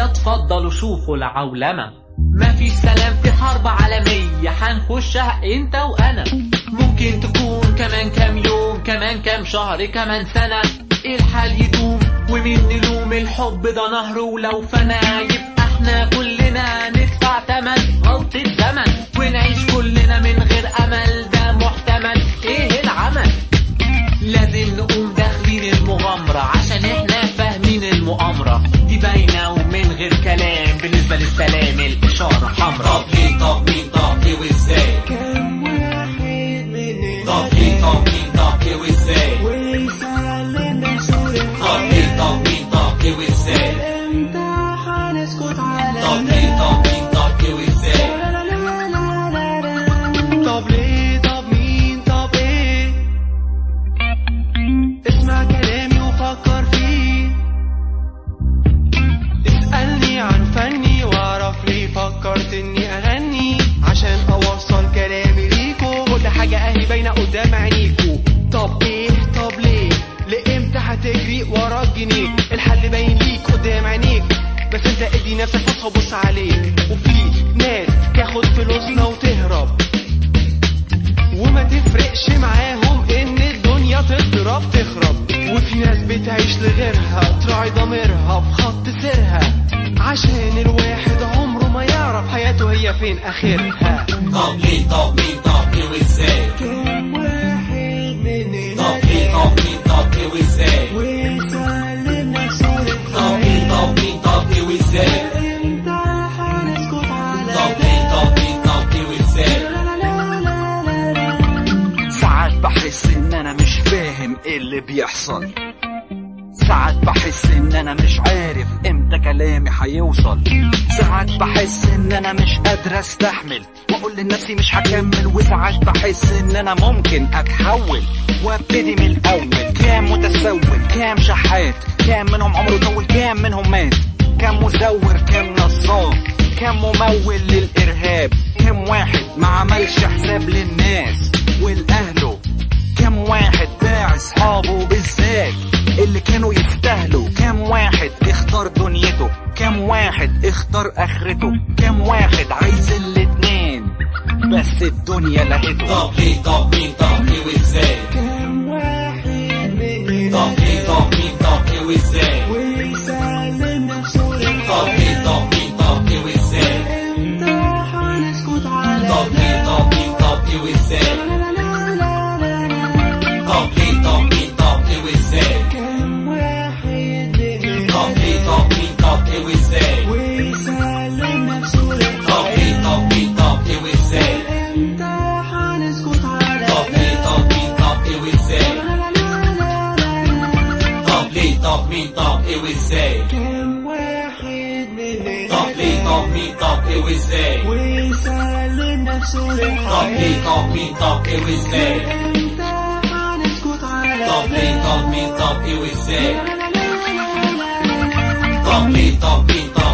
اتفضلوا شوفوا العولمة مفيش سلام في حرب عالمية حنخشها انت وانا ممكن تكون كمان كام يوم كمان كام شهر كمان سنة الحال يدوم ومين نلوم الحب ده نهر ولو فنا يبقى احنا كلنا ندفع تمن غلطة زمن ونعيش كلنا من غير امل ده محتمل ايه العمل لازم نقوم داخلين المغامرة عشان احنا فاهمين المؤامرة دي باينة ومن غير كلام بالنسبة للسلام الإشارة حمراء طب ليه طب مين طب ليه وازاي كم واحد مننا طب ليه طب مين طب ليه وازاي ويسلم نفسه طب ليه طب مين طب ليه وازاي امتى هنسكت على طب ليه طب مين طب ليه وازاي طب ليه طب مين طب ايه اسمع كلامي وفكر فيه اسألني عن فني واعرف ليه فكرت اني اغني عشان اوصل كلامي ليكو كل حاجة اهي باينة قدام عينيكو طب ايه طب ليه لامتى هتجري ورا الجنيه الحل باين ليك قدام عينيك بس انت ادي نفسك فرصة وبص عليك وفي ناس تاخد فلوسنا وتهرب وما تفرقش معاهم ان الدنيا تضرب تخرب وفي ناس بتعيش لغيرها تراعي ضميرها في خط سيرها عشان الواحد عمره ما يعرف حياته هي فين اخرها طب ليه طب مين طب ليه وازاي كم واحد مننا طب ليه طب مين طب ليه وازاي ويسلم نفسه طب ليه طب مين طب ليه وازاي امتى هنسكت على طب ليه طب مين طب ليه وازاي ساعات بحس ان انا مش فاهم ايه اللي بيحصل ساعات بحس ان انا مش عارف امتى كلامي هيوصل ساعات بحس ان انا مش قادر استحمل واقول لنفسي مش هكمل وساعات بحس ان انا ممكن اتحول وابتدي من الاول كام متسول كام شحات كام منهم عمره طول كام منهم مات كام مزور كام نصاب كام ممول للارهاب كام واحد ما عملش حساب للناس والاهله كم واحد باع اصحابه بالذات اللي كانوا يستاهلوا كم واحد اختار دنيته كم واحد اختار اخرته كم واحد عايز الاتنين بس الدنيا لهته طب ليه طب مين طب ليه وازاي كم واحد مننا طب ليه طب مين طب ليه وازاي ويسلم نفسه طب ليه طب مين طب ليه وازاي امتى هنسكت على طب ليه طب مين طب ليه وازاي طب ليه طب مين طب ليه وازاي كم واحد مننا طب ليه طب مين طب ليه وازاي ويسلم نفسه طب ليه طب مين طب ليه وازاي امتى هنسكت على طب ليه طب مين طب ليه وازاي طب ليه طب مين طب ليه وازاي كم واحد مننا طب ليه طب مين طب ليه وازاي ويسلم نفسه طب ليه طب مين طب ليه وازاي امتى هنسكت على طب ليه طب مين طب ليه وازاي طب ليه طب مين طب